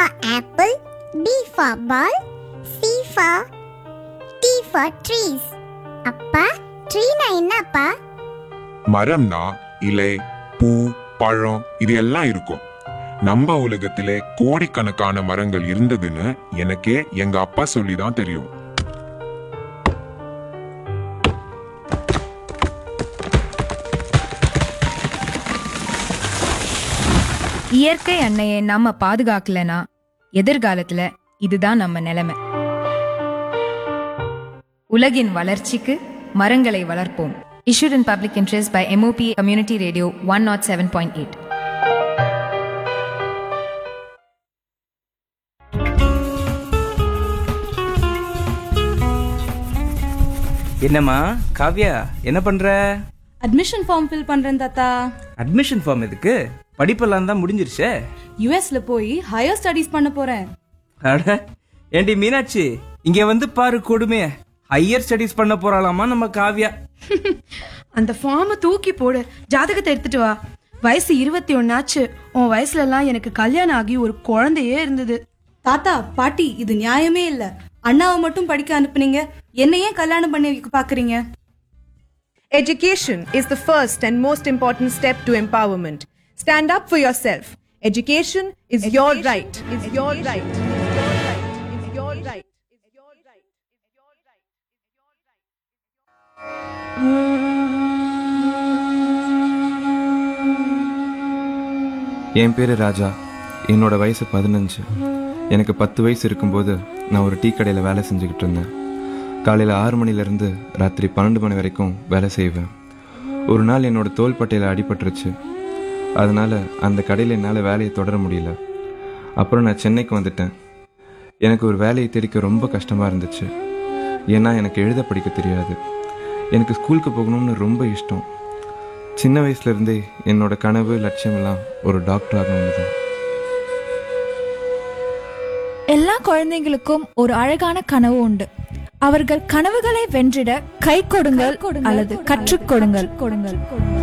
for apple, B for ball, C for T for trees. அப்பா ட்ரீனா என்னப்பா மரம்னா இலை பூ பழம் இது எல்லாம் இருக்கும் நம்ம உலகத்திலே கோடிக்கணக்கான மரங்கள் இருந்ததுன்னு எனக்கே எங்க அப்பா சொல்லி தான் தெரியும் இயற்கை அன்னையை நம்ம பாதுகாக்கலனா எதிர்காலத்துல இதுதான் நம்ம நிலைமை உலகின் வளர்ச்சிக்கு மரங்களை வளர்ப்போம் issued in public interest by MOP Community Radio 107.8 என்னம்மா காவ்யா என்ன பண்ற அட்மிஷன் ஃபார்ம் ஃபில் பண்றேன் தாத்தா அட்மிஷன் ஃபார்ம் எதுக்கு படிப்பெல்லாம் தான் முடிஞ்சிருச்சே யுஎஸ்ல போய் ஹையர் ஸ்டடீஸ் பண்ண போறேன் அட ஏண்டி மீனாட்சி இங்க வந்து பாரு கொடுமைய ஹையர் ஸ்டடீஸ் பண்ண போறாளாமா நம்ம காவ்யா அந்த ஃபார்மை தூக்கி போடு ஜாதகத்தை எடுத்துட்டு வா வயசு இருபத்தி ஒன்னாச்சு உன் வயசுல எல்லாம் எனக்கு கல்யாணம் ஆகி ஒரு குழந்தையே இருந்தது தாத்தா பாட்டி இது நியாயமே இல்ல அண்ணாவை மட்டும் படிக்க அனுப்புனீங்க என்ன ஏன் கல்யாணம் பண்ணி வைக்க பாக்குறீங்க Education is the first and most important step to empowerment. Stand up for yourself. Education is your right. Is your right. Is your right. Is your right. என் பேர் ராஜா என்னோட வயசு பதினஞ்சு எனக்கு பத்து வயசு இருக்கும்போது நான் ஒரு டீ கடையில் வேலை செஞ்சுக்கிட்டு இருந்தேன் காலையில் ஆறு மணிலேருந்து ராத்திரி பன்னெண்டு மணி வரைக்கும் வேலை செய்வேன் ஒரு நாள் என்னோட தோள்பட்டையில் அடிபட்டுருச்சு அதனால் அந்த கடையில் என்னால் வேலையை தொடர முடியல அப்புறம் நான் சென்னைக்கு வந்துட்டேன் எனக்கு ஒரு வேலையை தேடிக்க ரொம்ப கஷ்டமாக இருந்துச்சு ஏன்னா எனக்கு எழுத படிக்க தெரியாது எனக்கு ஸ்கூலுக்கு போகணும்னு ரொம்ப இஷ்டம் சின்ன வயசுலேருந்தே என்னோட கனவு லட்சியமெல்லாம் ஒரு டாக்டர் ஆகணும்னு தான் எல்லா குழந்தைகளுக்கும் ஒரு அழகான கனவு உண்டு அவர்கள் கனவுகளை வென்றிட கை கொடுங்கள் அல்லது கற்றுக் கொடுங்கள் கொடுங்கள்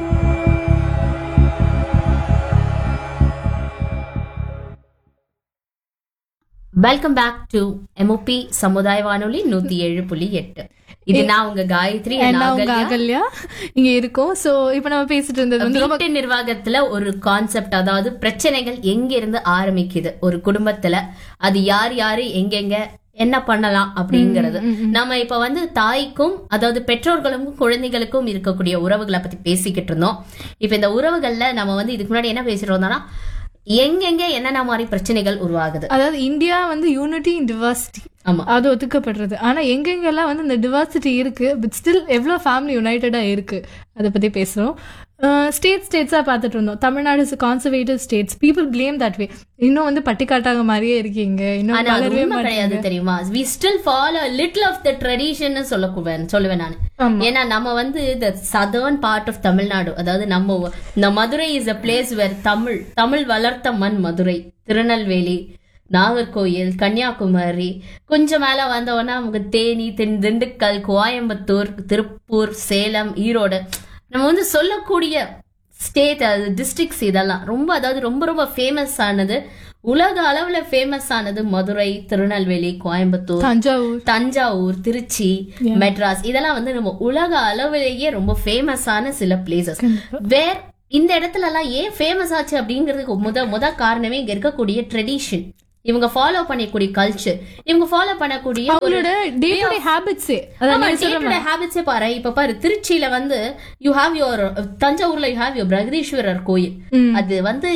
வெல்கம் பேக் டு எம்ஓபி சமுதாய வானொலி நூத்தி ஏழு புள்ளி எட்டு இது நான் உங்க காயத்ரி and என்ன உங்க அகல்யா. அகல்யா இங்க இருக்கோம் சோ இப்ப நம்ம பேசிட்டு இருந்தது வந்து ரொம்ப வீட்டு நிர்வாகத்துல ஒரு கான்செப்ட் அதாவது பிரச்சனைகள் எங்க இருந்து ஆரம்பிக்குது ஒரு குடும்பத்துல அது யார் யாரு எங்கெங்க என்ன பண்ணலாம் அப்படிங்கறது நம்ம இப்ப வந்து தாய்க்கும் அதாவது பெற்றோர்களுக்கும் குழந்தைகளுக்கும் இருக்கக்கூடிய உறவுகளை பத்தி பேசிக்கிட்டு இருந்தோம் இப்ப இந்த உறவுகள்ல நம்ம வந்து இதுக்கு முன்னாடி என்ன பேசிட்டு இருந்தோம்னா எங்கெங்க என்னென்ன மாதிரி பிரச்சனைகள் உருவாகுது அதாவது இந்தியா வந்து யூனிட்டி இன் டிவர்சிட்டி ஆமா அது ஒத்துக்கப்படுறது ஆனா எங்கெங்கெல்லாம் வந்து இந்த டிவர்சிட்டி இருக்கு பட் ஸ்டில் எவ்வளவு ஃபேமிலி யுனைடடா இருக்கு அதை பத்தி பேசுறோம் ஸ்டேட் ஸ்டேட்ஸா பார்த்துட்டு இருந்தோம் Tamil Nadu is conservative states people blame that way இன்னும் வந்து பட்டிக்காட்டாக மாதிரியே இருக்கீங்க இன்னும் ஆனா அது வளரவே உண்மை கிடையாது மாட்டீங்க தெரியுமா we still follow little of the tradition சொல்லுவேன் சொல்லுவேன் நான் ஆமா. ஏன்னா நம்ம வந்து the southern part of Tamil Nadu அதாவது நம்ம ஊ- இந்த Madurai is a place where Tamil Tamil வளர்த்த மண் மதுரை திருநெல்வேலி நாகர்கோயில் கன்னியாகுமரி கொஞ்சம் மேல வந்தோன்னா நமக்கு தேனி தென் திண்டுக்கல் கோயம்புத்தூர் திருப்பூர் சேலம் ஈரோடு நம்ம வந்து சொல்லக்கூடிய ஸ்டேட் அது டிஸ்ட்ரிக்ட்ஸ் இதெல்லாம் ரொம்ப அதாவது ரொம்ப ரொம்ப ஃபேமஸ் ஆனது உலக அளவுல ஃபேமஸ் ஆனது மதுரை திருநெல்வேலி கோயம்புத்தூர் தஞ்சாவூர் தஞ்சாவூர் திருச்சி மெட்ராஸ் இதெல்லாம் வந்து நம்ம உலக அளவிலேயே ரொம்ப ஃபேமஸான சில பிளேசஸ் வேர் இந்த இடத்துல எல்லாம் ஏன் ஃபேமஸ் ஆச்சு அப்படிங்கிறதுக்கு முத முத காரணமே இங்க இருக்கக்கூடிய ட்ரெடிஷன் இவங்க ஃபாலோ பண்ணக்கூடிய கல்ச்சர் இவங்க ஃபாலோ பண்ணக்கூடிய ஒரு அவங்களோட டே டு டே ஹேபிட்ஸே அதான் நீங்க சொல்ற மாதிரி. ஹேபிட்ஸே பாரு இப்ப பாரு திருச்சியில வந்து யூ ஹாவ் யுவர் தஞ்சாவூர்ல யூ ஹாவ் யுவர் பிரகதீஸ்வரர் கோயில் அது வந்து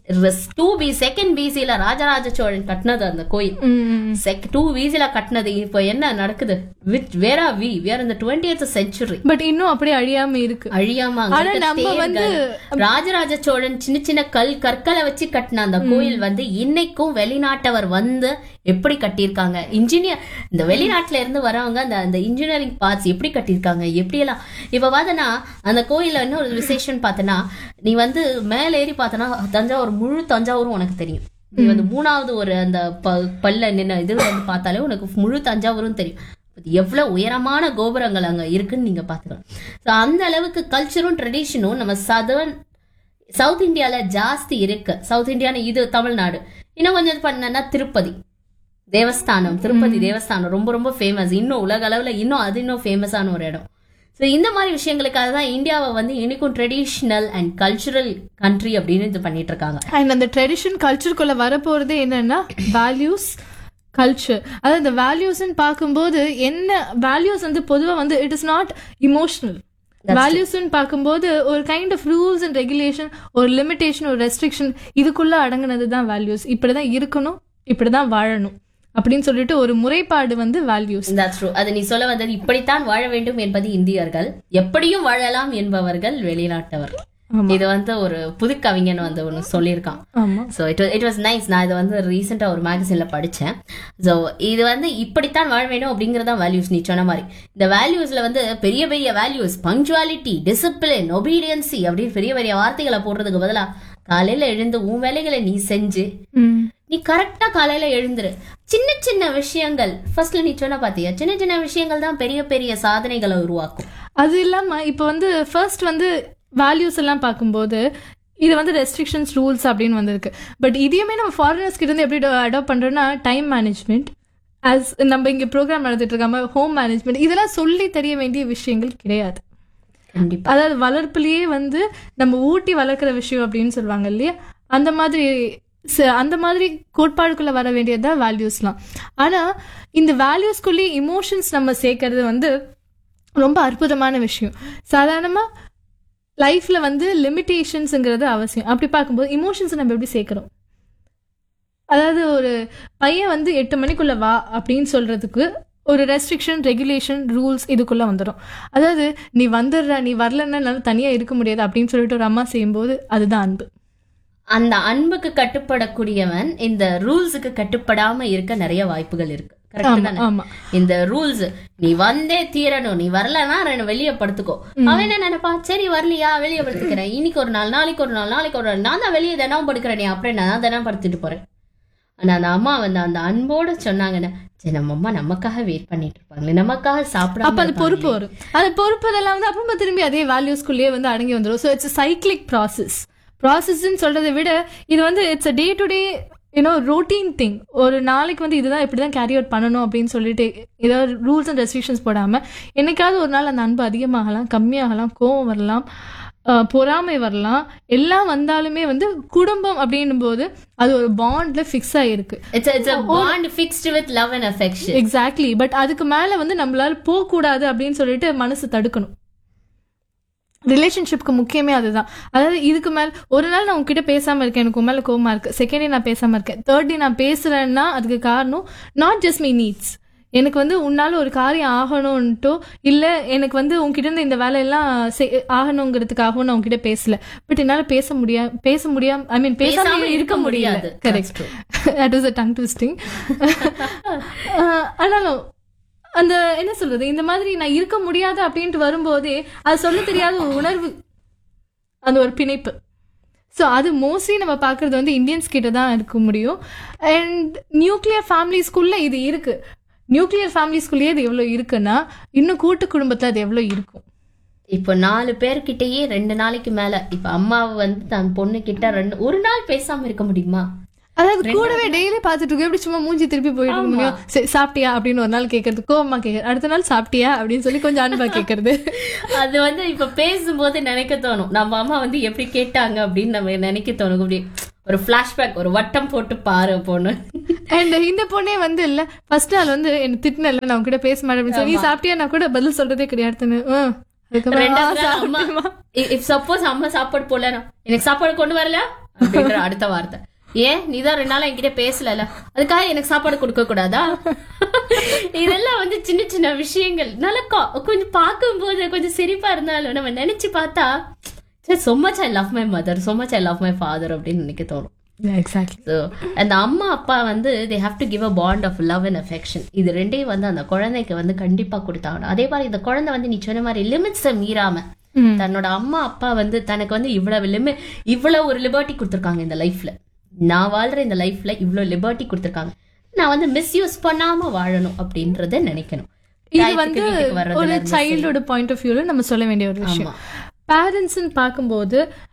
டூ பி செகண்ட் பிசில ராஜராஜ சோழன் கட்டினது அந்த கோயில் செக் டூ பிசில கட்டினது இப்போ என்ன நடக்குது with where are we where இந்த டுவெண்டியத் செஞ்சுரி பட் இன்னும் அப்படியே அழியாம இருக்கு அழியாம அங்க ஆனா இருக்க நம்ம வந்து தேர்கள், ராஜராஜ சோழன் சின்ன சின்ன கல் கற்களை வச்சு கட்டின அந்த கோயில் வந்து இன்னைக்கும் வெளிநாட்டவர் வந்து எப்படி கட்டியிருக்காங்க இன்ஜினியர் இந்த வெளிநாட்டுல இருந்து வரவங்க அந்த அந்த இன்ஜினியரிங் பார்ட்ஸ் எப்படி கட்டியிருக்காங்க எப்படி எல்லாம் இப்ப பார்த்தனா அந்த கோயில்ல என்ன ஒரு விசேஷம் பார்த்தனா நீ வந்து மேல ஏறி பார்த்தனா தஞ்சாவூர் முழு தஞ்சாவூரும் உனக்கு தெரியும் நீ வந்து மூணாவது ஒரு அந்த ப- பல்ல நின்ன இது வந்து பார்த்தாலே உனக்கு முழு தஞ்சாவூரும் தெரியும் அது எவ்வளவு உயரமான கோபுரங்கள் அங்க இருக்குன்னு நீங்க பாத்துக்கலாம் So, அந்த அளவுக்கு கல்ச்சரும் ட்ரெடிஷனும் நம்ம சதர்ன் சவுத் இந்தியால ஜாஸ்தி இருக்கு சவுத் இந்தியான்னு இது தமிழ்நாடு இன்னும் கொஞ்சம் இது பண்ணனா திருப்பதி தேவஸ்தானம் திருப்பதி தேவஸ்தானம் ரொம்ப ரொம்ப ஃபேமஸ் இன்னும் உலக அளவுல இன்னும் அது இன்னும் ஃபேமஸான ஒரு இடம் ஸோ இந்த மாதிரி விஷயங்களுக்காக தான் இந்தியாவை வந்து இன்னைக்கும் ட்ரெடிஷ்னல் அண்ட் கல்ச்சுரல் கண்ட்ரி அப்படின்னு இது பண்ணிட்டு இருக்காங்க அண்ட் அந்த ட்ரெடிஷன் கல்ச்சருக்குள்ள வரப்போறதே என்னன்னா வேல்யூஸ் கல்ச்சர் அதாவது இந்த வேல்யூஸ்ன்னு பார்க்கும்போது என்ன வேல்யூஸ் வந்து பொதுவா வந்து இட் இஸ் நாட் இமோஷனல் வேல்யூஸ்ன்னு பார்க்கும்போது ஒரு kind of rules and regulation ஒரு லிமிடேஷன் ஒரு ரெஸ்ட்ரிக்ஷன் இதுக்குள்ள அடங்குனது தான் வேல்யூஸ் இப்படிதான் இருக்கணும் இப்படிதான் வாழணும் அப்படின்னு சொல்லிட்டு ஒரு முறைப்பாடு வந்து வேல்யூஸ் That's true. அது நீ சொல்ல வந்தது இப்படித்தான் வாழ வேண்டும் என்பது இந்தியர்கள் எப்படியும் வாழலாம் என்பவர்கள் வெளிநாட்டவர் இது வந்து ஒரு புது கவிஞன் வந்து ஒன்று சொல்லியிருக்கான் ஆமா so it it was nice நான் இதை வந்து ரீசெண்டாக ஒரு மேகசின்ல படித்தேன் ஸோ இது வந்து இப்படித்தான் வாழ வேண்டும் அப்படிங்கிறதா வேல்யூஸ் நீ சொன்ன மாதிரி இந்த வேல்யூஸ்ல வந்து பெரிய பெரிய வேல்யூஸ் பங்க்சுவாலிட்டி டிசிப்ளின் ஒபீடியன்சி அப்படின்னு பெரிய பெரிய வார்த்தைகளை போடுறதுக்கு பதிலா காலையில எழுந்து உன் வேலைகளை நீ செஞ்சு நீ கரெக்டா காலையில எழுந்துரு சின்ன சின்ன விஷயங்கள் ஃபர்ஸ்ட்ல நீ சொன்ன பாத்தியா சின்ன சின்ன விஷயங்கள் தான் பெரிய பெரிய சாதனைகளை உருவாக்கும் அது இல்லாம இப்போ வந்து ஃபர்ஸ்ட் வந்து வேல்யூஸ் எல்லாம் பார்க்கும்போது இது வந்து ரெஸ்ட்ரிக்ஷன்ஸ் ரூல்ஸ் அப்படின்னு வந்திருக்கு பட் இதையுமே நம்ம ஃபாரினர்ஸ் கிட்ட இருந்து எப்படி அடாப்ட் பண்றோம்னா டைம் மேனேஜ்மெண்ட் ஆஸ் நம்ம இங்க ப்ரோக்ராம் நடத்திட்டு இருக்காம ஹோம் மேனேஜ்மெண்ட் இதெல்லாம் சொல்லி தெரிய வேண்டிய விஷயங்கள் கிடையாது கண்டிப்பா அதாவது வளர்ப்புலயே வந்து நம்ம ஊட்டி வளர்க்குற விஷயம் அப்படின்னு சொல்லுவாங்க இல்லையா அந்த மாதிரி ச- அந்த மாதிரி கோட்பாடுக்குள்ள வர வேண்டியதுதான் வேல்யூஸ்லாம் ஆனா இந்த வேல்யூஸ்குள்ளேயே இமோஷன்ஸ் நம்ம சேர்க்கறது வந்து ரொம்ப அற்புதமான விஷயம் சாதாரணமா லைஃப்ல வந்து லிமிட்டேஷன்ஸுங்கிறது அவசியம் அப்படி பார்க்கும்போது இமோஷன்ஸ் நம்ம எப்படி சேர்க்கிறோம் அதாவது ஒரு பையன் வந்து எட்டு மணிக்குள்ள வா அப்படின்னு சொல்றதுக்கு ஒரு ரெஸ்ட்ரிக்ஷன் ரெகுலேஷன் ரூல்ஸ் இதுக்குள்ள வந்துடும் அதாவது நீ வந்துடுற நீ வரலன்னா என்னால தனியா இருக்க முடியாது அப்படின்னு சொல்லிட்டு ஒரு அம்மா செய்யும்போது அதுதான் அன்பு அந்த அன்புக்கு கட்டுப்படக்கூடியவன் இந்த ரூல்ஸுக்கு கட்டுப்படாம இருக்க நிறைய வாய்ப்புகள் இருக்கு Correct ஆமா, தானே? ஆமா. இந்த ரூல்ஸ் நீ வந்தே தீரணும் நீ வரலன்னா ரெண்டு வெளியே படுத்துக்கோ அவன் என்ன நினைப்பான் சரி வரலையா வெளியே படுத்துக்கிறேன் இன்னைக்கு ஒரு நாள் நாளைக்கு ஒரு நாள் நாளைக்கு ஒரு நாள் நான் தான் வெளியே தினம் படுக்கிறேன் நீ அப்புறம் நான் தான் தினம் படுத்துட்டு போறேன் ஆனா அந்த அம்மா வந்து அந்த அன்போட சொன்னாங்கன்னா சரி நம்ம அம்மா நமக்காக வெயிட் பண்ணிட்டு இருப்பாங்களே நமக்காக சாப்பிடாம அப்ப அது பொறுப்பு இருப்பாங்களே." வரும் அந்த பொறுப்பு இதெல்லாம் வந்து அப்புறமா திரும்பி அதே வேல்யூஸ்குள்ளேயே வந்து அடங்கி வந்துடும் ஸோ இட்ஸ் சைக்ளிக் ப்ராசஸ் ப்ராசஸ்ன்னு சொல்றதை விட இது வந்து it's a day to day you know routine thing ஒரு நாளைக்கு வந்து இதுதான் இப்படி தான் கேரி அவுட் பண்ணணும் அப்படின்னு சொல்லிட்டு ஏதாவது ரூல்ஸ் அண்ட் ரெஸ்ட்ரிக்ஷன்ஸ் போடாம என்னைக்காவது ஒரு நாள் அந்த அன்பு அதிகமாகலாம் கம்மியாகலாம் கோவம் வரலாம் அஹ், பொறாமை வரலாம் எல்லாம் வந்தாலுமே வந்து குடும்பம் அப்படின்னும் போது அது ஒரு பாண்ட்ல ஃபிக்ஸ் ஆயிருக்கு it's it's a bond fixed with love and affection exactly but அதுக்கு மேல வந்து நம்மளால போக கூடாது அப்படின்னு சொல்லிட்டு மனசு தடுக்கணும் ரிலேஷன்ஷிப்க்கு முக்கியமே அதுதான் அதாவது இதுக்கு மேல ஒரு நாள் நான் உங்ககிட்ட பேசாம இருக்கேன் எனக்கு உன் மேல கோவமா இருக்கு செகண்ட் டே நான் பேசாம இருக்கேன் தேர்ட் டே நான் பேசுறேன்னா அதுக்கு காரணம் நாட் ஜஸ்ட் மை நீட்ஸ் எனக்கு வந்து உன்னால ஒரு காரியம் ஆகணும்ட்டோ இல்ல எனக்கு வந்து உன்கிட்ட இருந்து இந்த வேலையெல்லாம் செய்- ஆகணுங்கிறதுக்காகவும் நான் உன்கிட்ட பேசல பட் என்னால பேச முடியாது பேச முடியாம ஐ மீன் பேசாம பேசாம இருக்க இருக்க முடியாது முடியாது. Correct that is a tongue twisting ஆனாலும் அந்த என்ன சொல்றது இந்த மாதிரி நான் இருக்க முடியாது அப்படின்ட்டு வரும்போதே அது சொல்ல தெரியாத ஒரு உணர்வு அந்த ஒரு பிணைப்பு ஸோ அது மோஸ்ட்லி நம்ம பார்க்கறது வந்து இந்தியன்ஸ் கிட்ட தான் இருக்க முடியும் அண்ட் நியூக்ளியர் ஃபேமிலிஸ்குள்ள இது இருக்கு நியூக்ளியர் ஃபேமிலிஸ்குள்ளேயே இது எவ்வளோ இருக்குன்னா இன்னும் கூட்டு குடும்பத்தில் அது எவ்வளோ இருக்கும் இப்போ நாலு பேர்கிட்டயே ரெண்டு நாளைக்கு மேல இப்ப அம்மாவை வந்து தன் பொண்ணு கிட்ட ரெண்டு ஒரு நாள் பேசாம இருக்க முடியுமா அதாவது கூடவே டெய்லி பார்த்துட்டு இருக்கோம் எப்படி சும்மா மூஞ்சி திருப்பி போயிட்டு இருக்க முடியும் சரி சாப்பிட்டியா அப்படின்னு ஒரு நாள் கேட்கறது கோவமா கேட்கறது அடுத்த நாள் சாப்பிட்டியா அப்படின்னு சொல்லி கொஞ்சம் அன்பா கேட்கறது அது வந்து இப்ப பேசும்போது நினைக்க தோணும் நம்ம அம்மா வந்து எப்படி கேட்டாங்க அப்படின்னு நம்ம நினைக்க தோணும் அப்படி ஒரு பிளாஷ்பேக் ஒரு வட்டம் போட்டு பாரு பொண்ணு அண்ட் இந்த பொண்ணே வந்து இல்ல ஃபர்ஸ்ட் நாள் வந்து என்ன திட்டினல நான் உங்ககிட்ட பேச மாட்டேன் அப்படின்னு சொல்லி, நீ சாப்பிட்டியா நான் கூட பதில் சொல்றதே கிடையாதுன்னு ஹம். அதுக்கப்புறம், ரெண்டாவது "ஆ, நாள் அம்மா சாப்பிட்டேம்மா." இஃப் சப்போஸ் அம்மா சாப்பாடு போடலனா எனக்கு சாப்பாடு கொண்டு வரல அப்படின்ற அடுத்த வார்த்தை ஏன் நீ தான் ரெண்டு நாள் என்கிட்ட பேசல அதுக்காக எனக்கு சாப்பாடு கொடுக்க கூடாதா இதெல்லாம் வந்து சின்ன சின்ன விஷயங்கள் நல்லா கொ- கொஞ்சம் பார்க்கும்போது கொஞ்சம் சிரிப்பா இருந்தாலும் நம்ம நினைச்சு பார்த்தா so much I love my mother so much I love my father அப்படின்னு நினைக்க தோணும் எக்ஸாக்ட்லி ஸோ அந்த அம்மா அப்பா வந்து they have to give a bond of love and affection இது ரெண்டையும் வந்து அந்த குழந்தைக்கு வந்து கண்டிப்பா கொடுத்தாகணும் அதே மாதிரி இந்த குழந்தை வந்து நீ சொன்ன மாதிரி லிமிட்ஸை மீறாம தன்னோட அம்மா அப்பா வந்து தனக்கு வந்து இவ்வளவு லிமி இவ்வளவு ஒரு லிபர்ட்டி கொடுத்துருக்காங்க இந்த லைஃப்ல நான் வாழ்ற இந்த லைஃப்ல இவ்வளவு லிபர்ட்டி கொடுத்துருக்காங்க நான் வந்து மிஸ்யூஸ் பண்ணாம வாழணும் அப்படின்றத நினைக்கணும் இது டயத்துக்கு வந்து வீட்டுக்கு வர்றதுல ஒரு இருந்து சரி. சைல்டோட பாயிண்ட் ஆஃப் வியூல நம்ம சொல்ல வேண்டிய ஒரு விஷயம் பேரண்ட்ஸ்ன்னு பார்க்கும்போது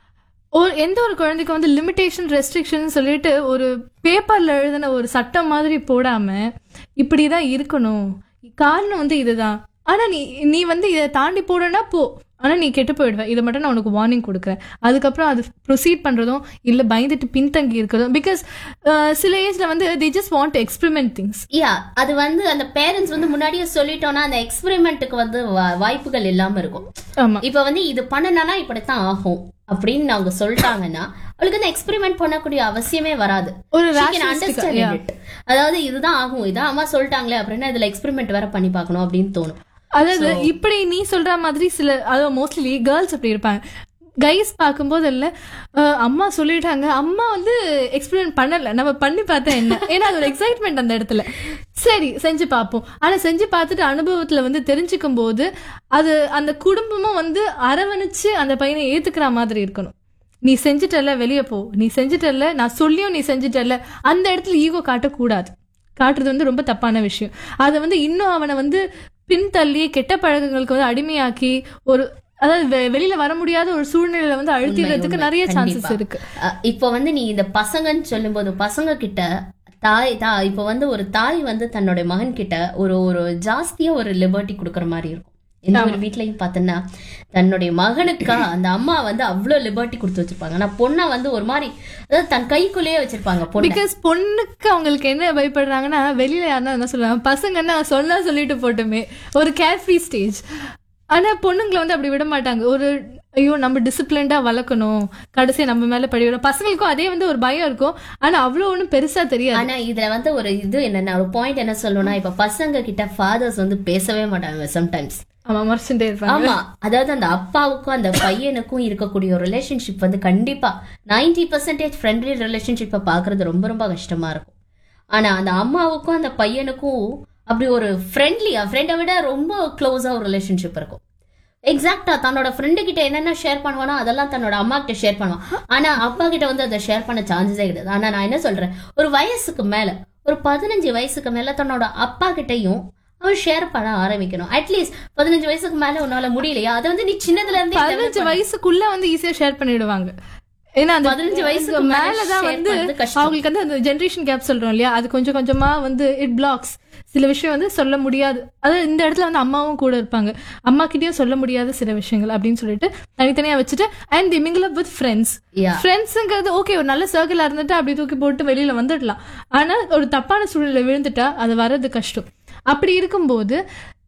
ஒரு எந்த ஒரு குழந்தைக்கும் வந்து லிமிடேஷன் ரெஸ்ட்ரிக்ஷன் சொல்லிட்டு ஒரு பேப்பர்ல எழுதின ஒரு சட்டம் மாதிரி போடாம இப்படிதான் இருக்கணும் காரணம் வந்து இதுதான் ஆனா நீ நீ வந்து இதை தாண்டி போடனா போ ஆனா நீ கெட்டு போயிடுவ இதை மட்டும் நான் உனக்கு வார்னிங் கொடுக்குறேன் அதுக்கப்புறம் அது ப்ரொசீட் பண்றதும் இல்ல பயந்துட்டு பின்தங்கி இருக்கிறதும் பிகாஸ் சில ஏஜ்ல வந்து they just want experiment things yeah அது வந்து அந்த பேரண்ட்ஸ் வந்து முன்னாடியே சொல்லிட்டோம்னா அந்த எக்ஸ்பெரிமெண்ட்டுக்கு வந்து வா- வாய்ப்புகள் இல்லாம இருக்கும் ஆமா இப்ப வந்து இது பண்ணனா இப்படித்தான் ஆகும் அப்படின்னு அவங்க சொல்லிட்டாங்கன்னா அவளுக்கு அந்த எக்ஸ்பெரிமெண்ட் பண்ணக்கூடிய அவசியமே வராது ஒரு She can rationalistic- understand yeah. it. அதாவது இதுதான் ஆகும் இதான் அம்மா சொல்லிட்டாங்களே அப்படின்னா இதுல எக்ஸ்பெரிமெண்ட் வேற பண்ணி பார்க்கணும் அப்படின்னு தோணும் அதாவது இப்படி நீ சொல்ற மாதிரி சில அதாவது மோஸ்ட்லி கேர்ள்ஸ் அப்படி இருப்பாங்க கைஸ் பார்க்கும்போது இல்ல அஹ், அம்மா சொல்லிட்டாங்க அம்மா வந்து எக்ஸ்பெரிமெண்ட் பண்ணல நம்ம பண்ணி பார்த்தா என்ன ஏன்னா அது ஒரு எக்ஸைட்மெண்ட் அந்த இடத்துல சரி செஞ்சு பார்ப்போம் ஆனா செஞ்சு பார்த்துட்டு அனுபவத்துல வந்து தெரிஞ்சுக்கும் போது அது அந்த குடும்பமும் வந்து அரவணைச்சு அந்த பையனை ஏத்துக்கிற மாதிரி இருக்கணும் நீ செஞ்சுட்டல வெளியே போ நீ செஞ்சுட்டல நான் சொல்லியும் நீ செஞ்சுட்டல அந்த இடத்துல ஈகோ காட்டக்கூடாது காட்டுறது வந்து ரொம்ப தப்பான விஷயம் அதை வந்து இன்னும் அவனை வந்து பின்தள்ளி கெட்ட பழக்கங்களுக்கு வந்து அடிமையாக்கி ஒரு அதாவது வெ- வெளியில வர முடியாத ஒரு சூழ்நிலையில வந்து அழுத்திடுறதுக்கு உண்மை, நிறைய சான்சஸ் கண்டிப்பா. இருக்கு அஹ் இப்போ வந்து நீ இந்த பசங்கன்னு சொல்லும்போது பசங்க கிட்ட தாய் தா இப்போ வந்து ஒரு தாய் வந்து தன்னோட மகன் கிட்ட ஒரு ஒரு ஜாஸ்தியா ஒரு லிபர்ட்டி கொடுக்கற மாதிரி இருக்கும் எந்த ஒரு வீட்லயும் பார்த்தோன்னா தன்னுடைய மகனுக்கா அந்த அம்மா வந்து அவ்வளவு லிபர்ட்டி கொடுத்து வச்சிருப்பாங்க ஆனா பொண்ணை வந்து ஒரு மாதிரி அதாவது தன் கைக்குள்ளேயே வச்சிருப்பாங்க பொண்ணு பிகாஸ் பொண்ணுக்கு அவங்களுக்கு என்ன பயப்படுறாங்கன்னா வெளியில யாருன்னா என்ன சொல்லுவாங்க பசங்கன்னா சொன்னா சொல்லிட்டு போட்டுமே ஒரு கேர் ஃப்ரீ ஸ்டேஜ் ஆனா பொண்ணுங்களை வந்து அப்படி விட மாட்டாங்க ஒரு ஐயோ நம்ம டிசிப்ளின்டா வளர்க்கணும் கடைசியா நம்ம மேல படி விடும் பசங்களுக்கும் அதே வந்து ஒரு பயம் இருக்கும் ஆனா அவ்வளவு ஒண்ணும் பெருசா தெரியாது ஆனா இதுல வந்து ஒரு இது என்னன்னா ஒரு பாயிண்ட் என்ன சொல்லணும்னா இப்ப பசங்க கிட்ட ஃபாதர்ஸ் வந்து பேசவே மாட்டாங்க சம்டைம்ஸ் ஆமா மறைச்சுட்டே இருப்பாங்க ஆமா அதாவது அந்த அப்பாவுக்கும் அந்த பையனுக்கும் இருக்கக்கூடிய ஒரு ரிலேஷன்ஷிப் வந்து கண்டிப்பா 90% பர்சன்டேஜ் ஃப்ரெண்ட்லி ரிலேஷன்ஷிப்பை பாக்குறது ரொம்ப ரொம்ப கஷ்டமா இருக்கும் ஆனா அந்த அம்மாவுக்கும் அந்த பையனுக்கும் அப்படி ஒரு ஃப்ரெண்ட்லியா ஃப்ரெண்டை விட ரொம்ப க்ளோஸா ஒரு ரிலேஷன்ஷிப் இருக்கும் எக்ஸாக்டா தன்னோட ஃப்ரெண்டு கிட்ட என்னென்ன ஷேர் பண்ணுவானோ அதெல்லாம் தன்னோட அம்மா கிட்ட ஷேர் பண்ணுவான் ஆனா அப்பா கிட்ட வந்து அதை ஷேர் பண்ண சான்சஸே கிடையாது ஆனா நான் என்ன சொல்றேன் ஒரு வயசுக்கு மேல ஒரு பதினஞ்சு வயசுக்கு மேல தன்னோட அப்பா கிட்டயும் அவன் ஷேர் பண்ண ஆரம்பிக்கணும் அட்லீஸ்ட் பதினஞ்சு வயசுக்கு மேல உன்னால முடியலையா அதை வந்து நீ சின்னதுல இருந்தே develop பதினஞ்சு பண்ணு. வயசுக்குள்ள வந்து ஈஸியா ஷேர் பண்ணிடுவாங்க ஏன்னா அந்த 15 வயசுக்கு மேல மேலதான் share வந்து பண்றது கஷ்டம். அவங்களுக்கு வந்து அந்த ஜென்ரேஷன் கேப் சொல்றோம் இல்லையா அது கொஞ்சம் கொஞ்சமா வந்து இட் பிளாக்ஸ் சில விஷயம் வந்து சொல்ல முடியாது அதாவது இந்த இடத்துல வந்து அம்மாவும் கூட இருப்பாங்க அம்மா கிட்டயும் சொல்ல முடியாத சில விஷயங்கள் அப்படின்னு சொல்லிட்டு தனித்தனியா வச்சுட்டு and they mingle up with friends Yeah. ஃப்ரெண்ட்ஸுங்கிறது ஓகே ஒரு நல்ல சர்க்கிளா இருந்துட்டு அப்படி தூக்கி போட்டு வெளியில வந்துடலாம் ஆனா ஒரு தப்பான சூழ்நிலை விழுந்துட்டா அது வர்றது கஷ்டம் அப்படி இருக்கும்போது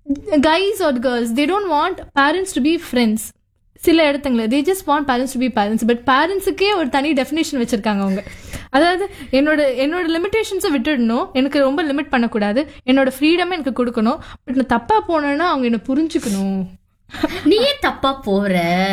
guys or girls they don't want parents to be friends சில இடத்துங்கள they just want parents to be parents but பேரண்ட்ஸுக்கே ஒரு தனி டெஃபினேஷன் வச்சிருக்காங்க அவங்க அதாவது என்னோட என்னோட லிமிடேஷன்ஸை விட்டுடணும் எனக்கு ரொம்ப லிமிட் பண்ணக்கூடாது என்னோட ஃப்ரீடமே எனக்கு கொடுக்கணும் பட் நான் தப்பா போனேன்னா அவங்க என்ன புரிஞ்சுக்கணும் நீயே தப்பா போற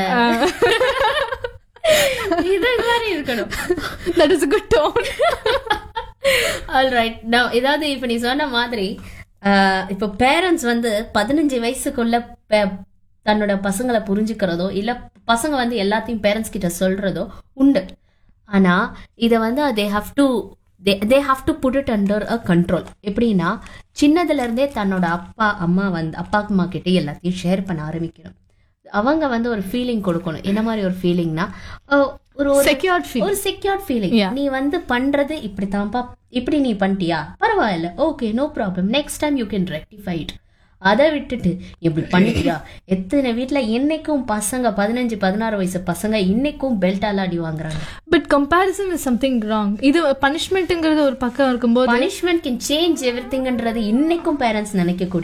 இது மாதிரி இருக்கணும் that is good done alright நான் ஏதாவது இப்ப நீ சொன்ன மாதிரி ஆஹ், இப்ப பேரண்ட்ஸ் வந்து பதினஞ்சு வயசுக்குள்ள பே- தன்னோட பசங்களை புரிஞ்சுக்கிறதோ இல்ல பசங்க வந்து எல்லாத்தையும் பேரண்ட்ஸ் கிட்ட சொல்றதோ உண்டு ஆனா இத வந்து they have to they have to put it under a control எப்படின்னா சின்னதுல இருந்தே தன்னோட அப்பா அம்மா வந்து அப்பா அம்மா கிட்ட எல்லாத்தையும் ஷேர் பண்ண ஆரம்பிக்கணும் அவங்க வந்து ஒரு ஃபீலிங் கொடுக்கணும் என்ன மாதிரி ஒரு ஃபீலிங்னா ஒரு ஒரு செக்யூர்ட் ஃபீல் ஒரு செக்யூர்ட் ஃபீலிங் Yeah. நீ வந்து பண்றது இப்படித்தான்ப்பா இப்படி நீ பண்ணிட்டியா பரவாயில்ல okay no problem next time you can rectify it அதை விட்டுட்டு இப்படி பண்ணிட்டியா எத்தனை வீட்ல இன்னைக்கும் பசங்க பதினஞ்சு பதினாறு வயசு பசங்க இன்னைக்கும் பெல்ட்டால அடி வாங்குறாங்க but comparison is something wrong இது பனிஷ்மெண்ட்டுங்கிறது ஒரு பக்கம் இருக்கும்போது பனிஷ்மெண்ட் கேன் சேஞ்ச் எவ்ரி திங்ன்றது இன்னைக்கும் பேரண்ட்ஸ் நினைக்கக்கூடிய